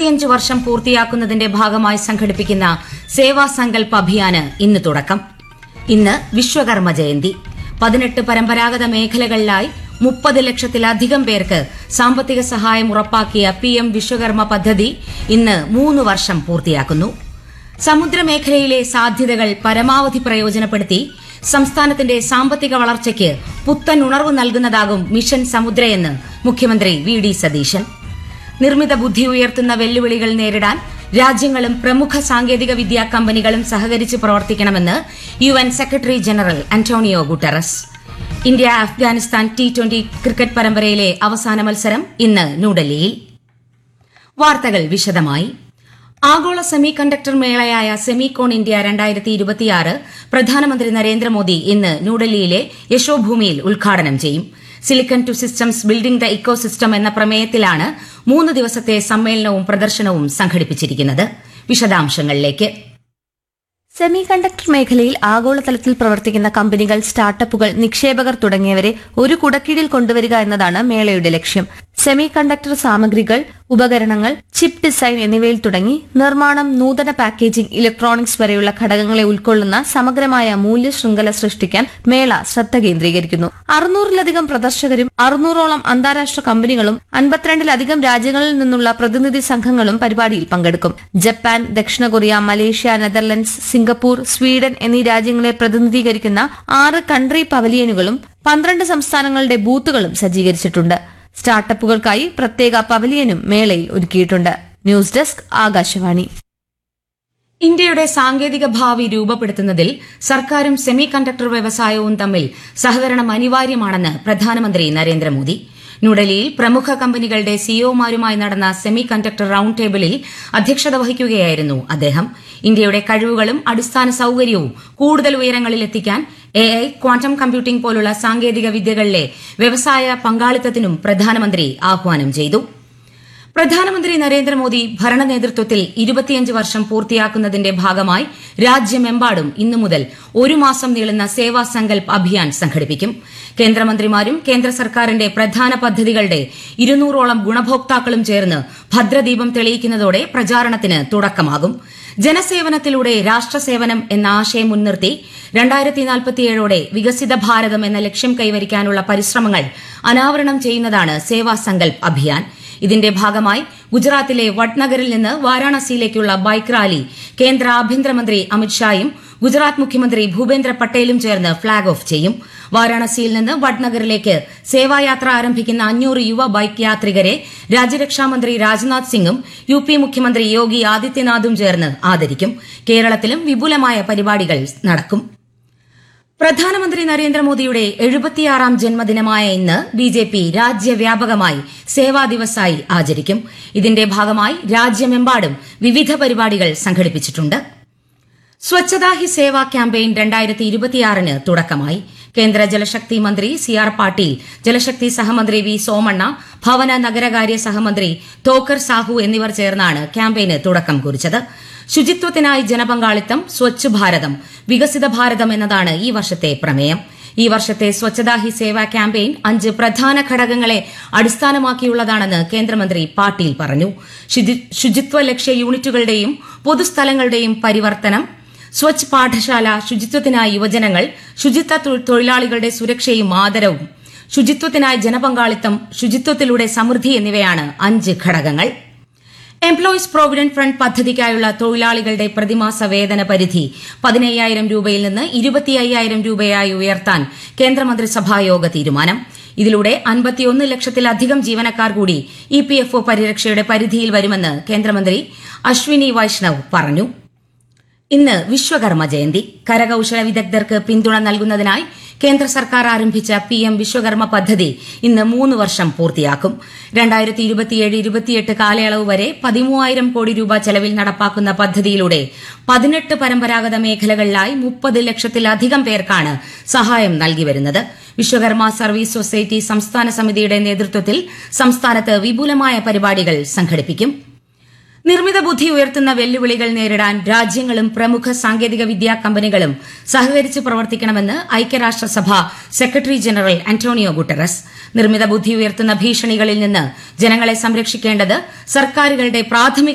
എഴുപത്തിയഞ്ച് വർഷം പൂർത്തിയാക്കുന്നതിന്റെ ഭാഗമായി സംഘടിപ്പിക്കുന്ന സേവാ സങ്കൽപ് അഭിയാന് ഇന്ന് തുടക്കം ഇന്ന് വിശ്വകർമ്മ ജയന്തി പതിനെട്ട് പരമ്പരാഗത മേഖലകളിലായി മുപ്പത് ലക്ഷത്തിലധികം പേർക്ക് സാമ്പത്തിക സഹായം ഉറപ്പാക്കിയ പി എം വിശ്വകർമ്മ പദ്ധതി ഇന്ന് മൂന്ന് വർഷം പൂർത്തിയാക്കുന്നു സമുദ്രമേഖലയിലെ സാധ്യതകൾ പരമാവധി പ്രയോജനപ്പെടുത്തി സംസ്ഥാനത്തിന്റെ സാമ്പത്തിക വളർച്ചയ്ക്ക് പുത്തൻ ഉണർവ് നൽകുന്നതാകും മിഷൻ സമുദ്രയെന്ന് മുഖ്യമന്ത്രി വി ഡി സതീശൻ നിർമ്മിത ബുദ്ധി ഉയർത്തുന്ന വെല്ലുവിളികൾ നേരിടാൻ രാജ്യങ്ങളും പ്രമുഖ സാങ്കേതിക വിദ്യാ കമ്പനികളും സഹകരിച്ച് പ്രവർത്തിക്കണമെന്ന് U N secretary general Antonio Guterres India Afghanistan T twenty cricket പരമ്പരയിലെ അവസാന മത്സരം ഇന്ന് ന്യൂഡൽഹിയിൽ വാർത്തകൾ വിശദമായി ആഗോള സെമി കണ്ടക്ടർ മേളയായ സെമികോൺ ഇന്ത്യ രണ്ടായിരത്തി ഇരുപത്തിയാറ് പ്രധാനമന്ത്രി നരേന്ദ്രമോദി ഇന്ന് ന്യൂഡൽഹിയിലെ യശോഭൂമിയിൽ ഉദ്ഘാടനം ചെയ്യും silicon to systems building the ecosystem എന്ന പ്രമേയത്തിലാണ് മൂന്ന് ദിവസത്തെ സമ്മേളനവും പ്രദർശനവും സംഘടിപ്പിച്ചിരിക്കുന്നത് വിശദാംശങ്ങളിലേക്ക് സെമി കണ്ടക്ടർ മേഖലയിൽ ആഗോളതലത്തിൽ പ്രവർത്തിക്കുന്ന കമ്പനികൾ സ്റ്റാർട്ടപ്പുകൾ നിക്ഷേപകർ തുടങ്ങിയവരെ ഒരു കുടക്കീഴിൽ കൊണ്ടുവരിക എന്നതാണ് മേളയുടെ ലക്ഷ്യം സെമി കണ്ടക്ടർ സാമഗ്രികൾ ഉപകരണങ്ങൾ ചിപ്പ് ഡിസൈൻ എന്നിവയിൽ തുടങ്ങി നിർമ്മാണം നൂതന പാക്കേജിംഗ് ഇലക്ട്രോണിക്സ് വരെയുള്ള ഘടകങ്ങളെ ഉൾക്കൊള്ളുന്ന സമഗ്രമായ മൂല്യ ശൃംഖല സൃഷ്ടിക്കാൻ മേള ശ്രദ്ധ കേന്ദ്രീകരിക്കുന്നു അറുന്നൂറിലധികം പ്രദർശകരും അറുന്നൂറോളം അന്താരാഷ്ട്ര കമ്പനികളും അൻപത്തിരണ്ടിലധികം രാജ്യങ്ങളിൽ നിന്നുള്ള പ്രതിനിധി സംഘങ്ങളും പരിപാടിയിൽ പങ്കെടുക്കും ജപ്പാൻ ദക്ഷിണ Korea Malaysia Netherlands Singapore Sweden എന്നീ രാജ്യങ്ങളെ പ്രതിനിധീകരിക്കുന്ന ആറ് കൺട്രി പവലിയനുകളും പന്ത്രണ്ട് സംസ്ഥാനങ്ങളുടെ ബൂത്തുകളും സജ്ജീകരിച്ചിട്ടുണ്ട് സ്റ്റാർട്ടപ്പുകൾക്കായി പ്രത്യേക പവലിയനും മേളയിൽ ഒരുക്കിയിട്ടുണ്ട് ന്യൂസ് ഡെസ്ക് ആകാശവാണി ഇന്ത്യയുടെ സാങ്കേതിക ഭാവി രൂപപ്പെടുത്തുന്നതിൽ സർക്കാരും സെമി കണ്ടക്ടർ വ്യവസായവും തമ്മിൽ സഹകരണം അനിവാര്യമാണെന്ന് പ്രധാനമന്ത്രി നരേന്ദ്രമോദി ന്യൂഡൽഹിയിൽ പ്രമുഖ കമ്പനികളുടെ സിഇഒമാരുമായി നടന്ന സെമി കണ്ടക്ടർ റൌണ്ട് ടേബിളിൽ അധ്യക്ഷത വഹിക്കുകയായിരുന്നു അദ്ദേഹം ഇന്ത്യയുടെ കഴിവുകളും അടിസ്ഥാന സൌകര്യവും കൂടുതൽ ഉയരങ്ങളിലെത്തിക്കാൻ എ ഐ ക്വാണ്ടം കമ്പ്യൂട്ടിംഗ് പോലുള്ള സാങ്കേതിക വിദ്യകളിലെ വ്യവസായ പങ്കാളിത്തത്തിനും പ്രധാനമന്ത്രി ആഹ്വാനം ചെയ്തു പ്രധാനമന്ത്രി നരേന്ദ്രമോദി ഭരണ നേതൃത്വത്തിൽ ഇരുപത്തിയഞ്ച് വർഷം പൂർത്തിയാക്കുന്നതിന്റെ ഭാഗമായി രാജ്യമെമ്പാടും ഇന്നു മുതൽ ഒരു മാസം നീളുന്ന സേവാ സങ്കൽപ് അഭിയാൻ സംഘടിപ്പിക്കും കേന്ദ്രമന്ത്രിമാരും കേന്ദ്ര സർക്കാരിന്റെ പ്രധാന പദ്ധതികളുടെ ഇരുന്നൂറോളം ഗുണഭോക്താക്കളും ചേർന്ന് ഭദ്രദീപം തെളിയിക്കുന്നതോടെ പ്രചാരണത്തിന് തുടക്കമാകും ജനസേവനത്തിലൂടെ രാഷ്ട്രസേവനം എന്ന ആശയം മുൻനിർത്തി രണ്ടായിരത്തി നാൽപ്പത്തിയേഴോടെ വികസിത ഭാരതം എന്ന ലക്ഷ്യം കൈവരിക്കാനുള്ള പരിശ്രമങ്ങൾ അനാവരണം ചെയ്യുന്നതാണ് സേവാ സങ്കൽപ് അഭിയാൻ ഇതിന്റെ ഭാഗമായി ഗുജറാത്തിലെ വഡ്നഗറിൽ നിന്ന് വാരാണസിയിലേക്കുള്ള ബൈക്ക് റാലി കേന്ദ്ര ആഭ്യന്തരമന്ത്രി അമിത്ഷായും ഗുജറാത്ത് മുഖ്യമന്ത്രി ഭൂപേന്ദ്ര പട്ടേലും ചേർന്ന് ഫ്ളാഗ് ഓഫ് ചെയ്യും വാരാണസിയിൽ നിന്ന് വഡ്നഗറിലേക്ക് സേവായാത്ര ആരംഭിക്കുന്ന അഞ്ഞൂറ് യുവ ബൈക്ക് യാത്രികരെ രാജ്യരക്ഷാമന്ത്രി രാജ്നാഥ് സിംഗും യു പി മുഖ്യമന്ത്രി യോഗി ആദിത്യനാഥും ചേർന്ന് ആദരിക്കും കേരളത്തിലും വിപുലമായ പരിപാടികൾ നടക്കും പ്രധാനമന്ത്രി നരേന്ദ്രമോദിയുടെ എഴുപത്തിയാറാം ജന്മദിനമായ ഇന്ന് ബി ജെ പി രാജ്യവ്യാപകമായി സേവാ ദിവസായി ആചരിക്കും ഇതിന്റെ ഭാഗമായി രാജ്യമെമ്പാടും വിവിധ പരിപാടികൾ സംഘടിപ്പിച്ചിട്ടുണ്ട് സ്വച്ഛതാ ഹി സേവ ക്യാമ്പയിൻ രണ്ടായിരത്തി ഇരുപത്തിയാറിന് തുടക്കമായി കേന്ദ്ര ജലശക്തി മന്ത്രി സി ആർ പാട്ടീൽ ജലശക്തി സഹമന്ത്രി വി സോമണ്ണ ഭവന നഗരകാര്യ സഹമന്ത്രി തോക്കർ സാഹു എന്നിവർ ചേർന്നാണ് ക്യാമ്പയിന് തുടക്കം കുറിച്ചത് ശുചിത്വത്തിനായി ജനപങ്കാളിത്തം സ്വച്ഛ് ഭാരതം വികസിത ഭാരതം എന്നതാണ് ഈ വർഷത്തെ പ്രമേയം ഈ വർഷത്തെ സ്വച്ഛതാ ഹി സേവ ക്യാമ്പയിൻ അഞ്ച് പ്രധാന ഘടകങ്ങളെ അടിസ്ഥാനമാക്കിയുള്ളതാണെന്ന് കേന്ദ്രമന്ത്രി പാട്ടീൽ പറഞ്ഞു ശുചിത്വ ലക്ഷ്യ യൂണിറ്റുകളുടെയും പൊതുസ്ഥലങ്ങളുടെയും പരിവർത്തനം സ്വച്ഛ് പാഠശാല ശുചിത്വത്തിനായി യുവജനങ്ങൾ ശുചിത്വ തൊഴിലാളികളുടെ സുരക്ഷയും ആദരവും ശുചിത്വത്തിനായി ജനപങ്കാളിത്തം ശുചിത്വത്തിലൂടെ സമൃദ്ധി എന്നിവയാണ് അഞ്ച് ഘടകങ്ങൾ എംപ്ലോയീസ് പ്രോവിഡന്റ് ഫണ്ട് പദ്ധതിക്കായുള്ള തൊഴിലാളികളുടെ പ്രതിമാസ വേതന പരിധി പതിനയ്യായിരം രൂപയിൽ നിന്ന് ഇരുപത്തി അയ്യായിരം രൂപയായി ഉയർത്താൻ കേന്ദ്രമന്ത്രിസഭാ യോഗ തീരുമാനം ഇതിലൂടെ അൻപത്തിയൊന്ന് ലക്ഷത്തിലധികം ജീവനക്കാർ കൂടി ഇ പി എഫ് ഒ പരിരക്ഷയുടെ പരിധിയിൽ വരുമെന്ന് കേന്ദ്രമന്ത്രി അശ്വിനി വൈഷ്ണവ് പറഞ്ഞു ഇന്ന് വിശ്വകർമ്മ ജയന്തി കരകൌശല വിദഗ്ധർക്ക് പിന്തുണ നൽകുന്നതിനായി കേന്ദ്ര സർക്കാർ ആരംഭിച്ച പി എം വിശ്വകർമ്മ പദ്ധതി ഇന്ന് മൂന്ന് വർഷം പൂർത്തിയാക്കും രണ്ടായിരത്തി ഇരുപത്തിയേഴ് ഇരുപത്തിയെട്ട് കാലയളവ് വരെ പതിമൂവായിരം കോടി രൂപ ചെലവിൽ നടപ്പാക്കുന്ന പദ്ധതിയിലൂടെ പതിനെട്ട് പരമ്പരാഗത മേഖലകളിലായി മുപ്പത് ലക്ഷത്തിലധികം പേർക്കാണ് സഹായം നൽകി വരുന്നത് വിശ്വകർമ്മ സർവീസ് സൊസൈറ്റി സംസ്ഥാന സമിതിയുടെ നേതൃത്വത്തിൽ സംസ്ഥാനത്ത് വിപുലമായ പരിപാടികൾ സംഘടിപ്പിക്കും നിർമ്മിത ബുദ്ധി ഉയർത്തുന്ന വെല്ലുവിളികൾ നേരിടാൻ രാജ്യങ്ങളും പ്രമുഖ സാങ്കേതിക വിദ്യാ കമ്പനികളും സഹകരിച്ച് പ്രവർത്തിക്കണമെന്ന് ഐക്യരാഷ്ട്രസഭ സെക്രട്ടറി ജനറൽ അന്റോണിയോ ഗുട്ടറസ് നിർമ്മിത ബുദ്ധി ഉയർത്തുന്ന ഭീഷണികളിൽ നിന്ന് ജനങ്ങളെ സംരക്ഷിക്കേണ്ടത് സർക്കാരുകളുടെ പ്രാഥമിക